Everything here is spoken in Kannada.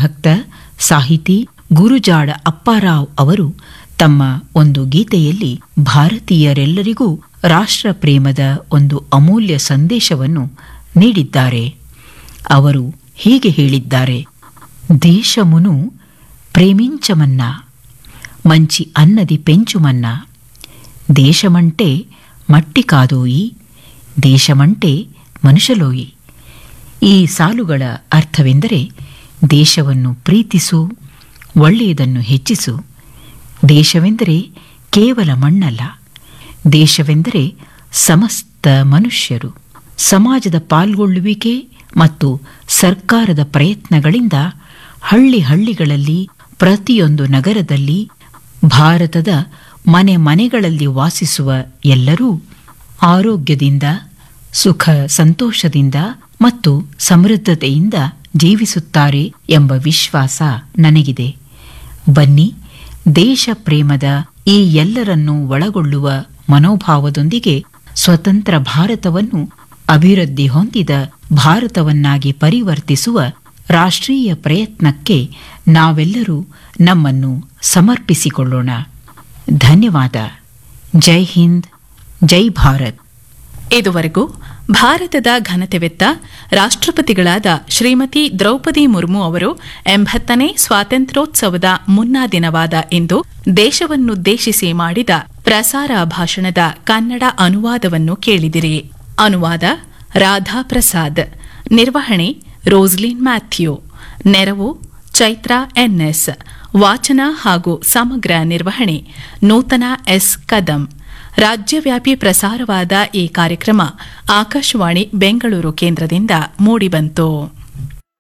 ದೇಶಭಕ್ತ ಸಾಹಿತಿ ಗುರುಜಾಡ ಅಪ್ಪಾರಾವ್ ಅವರು ತಮ್ಮ ಒಂದು ಗೀತೆಯಲ್ಲಿ ಭಾರತೀಯರೆಲ್ಲರಿಗೂ ರಾಷ್ಟ್ರ ಪ್ರೇಮದ ಒಂದು ಅಮೂಲ್ಯ ಸಂದೇಶವನ್ನು ನೀಡಿದ್ದಾರೆ ಅವರು ಹೀಗೆ ಹೇಳಿದ್ದಾರೆ దేశమును ప్రేమించమన్నా మంచి అన్నది పెంచుమన్నా దేశమంటే మట్టి కాదోయి ದೇಶమంటే ಮನುಷ್ಯಲೋಯಿ ಈ ಸಾಲುಗಳ ಅರ್ಥವೆಂದರೆ ದೇಶವನ್ನು ಪ್ರೀತಿಸು ಒಳ್ಳೆಯದನ್ನು ಹೆಚ್ಚಿಸು ದೇಶವೆಂದರೆ ಕೇವಲ ಮಣ್ಣಲ್ಲ ದೇಶವೆಂದರೆ ಸಮಸ್ತ ಮನುಷ್ಯರು ಸಮಾಜದ ಪಾಲ್ಗೊಳ್ಳುವಿಕೆ ಮತ್ತು ಸರ್ಕಾರದ ಪ್ರಯತ್ನಗಳಿಂದ ಹಳ್ಳಿ ಹಳ್ಳಿಗಳಲ್ಲಿ ಪ್ರತಿಯೊಂದು ನಗರದಲ್ಲಿ ಭಾರತದ ಮನೆ ಮನೆಗಳಲ್ಲಿ ವಾಸಿಸುವ ಎಲ್ಲರೂ ಆರೋಗ್ಯದಿಂದ ಸುಖ ಸಂತೋಷದಿಂದ ಮತ್ತು ಸಮೃದ್ಧತೆಯಿಂದ ಜೀವಿಸುತ್ತಾರೆ ಎಂಬ ವಿಶ್ವಾಸ ನನಗಿದೆ ಬನ್ನಿ ದೇಶ ಪ್ರೇಮದ ಈ ಎಲ್ಲರನ್ನೂ ಒಳಗೊಳ್ಳುವ ಮನೋಭಾವದೊಂದಿಗೆ ಸ್ವತಂತ್ರ ಭಾರತವನ್ನು ಅಭಿವೃದ್ಧಿ ಹೊಂದಿದ ಭಾರತವನ್ನಾಗಿ ಪರಿವರ್ತಿಸುವ ರಾಷ್ಟ್ರೀಯ ಪ್ರಯತ್ನಕ್ಕೆ ನಾವೆಲ್ಲರೂ ನಮ್ಮನ್ನು ಸಮರ್ಪಿಸಿಕೊಳ್ಳೋಣ ಧನ್ಯವಾದ ಜೈ ಹಿಂದ್ ಜೈ ಭಾರತ್ ಇದುವರೆಗೂ ಭಾರತದ ಘನತೆವೆತ್ತ ರಾಷ್ಟ್ರಪತಿಗಳಾದ ಶ್ರೀಮತಿ ದ್ರೌಪದಿ ಮುರ್ಮು ಅವರು ಎಂಬತ್ತನೇ ಸ್ವಾತಂತ್ರ್ಯೋತ್ಸವದ ಮುನ್ನಾ ದಿನವಾದ ಇಂದು ದೇಶವನ್ನುದ್ದೇಶಿಸಿ ಮಾಡಿದ ಪ್ರಸಾರ ಭಾಷಣದ ಕನ್ನಡ ಅನುವಾದವನ್ನು ಕೇಳಿದಿರಿ ಅನುವಾದ ರಾಧಾ ಪ್ರಸಾದ್ ನಿರ್ವಹಣೆ ರೋಸ್ಲಿನ್ ಮ್ಯಾಥ್ಯೂ ನೆರವು ಚೈತ್ರ ಎನ್ಎಸ್ ವಾಚನ ಹಾಗೂ ಸಮಗ್ರ ನಿರ್ವಹಣೆ ನೂತನ ಎಸ್ ಕದಂ ರಾಜ್ಯವ್ಯಾಪಿ ಪ್ರಸಾರವಾದ ಈ ಕಾರ್ಯಕ್ರಮ ಆಕಾಶವಾಣಿ ಬೆಂಗಳೂರು ಕೇಂದ್ರದಿಂದ ಮೂಡಿಬಂತು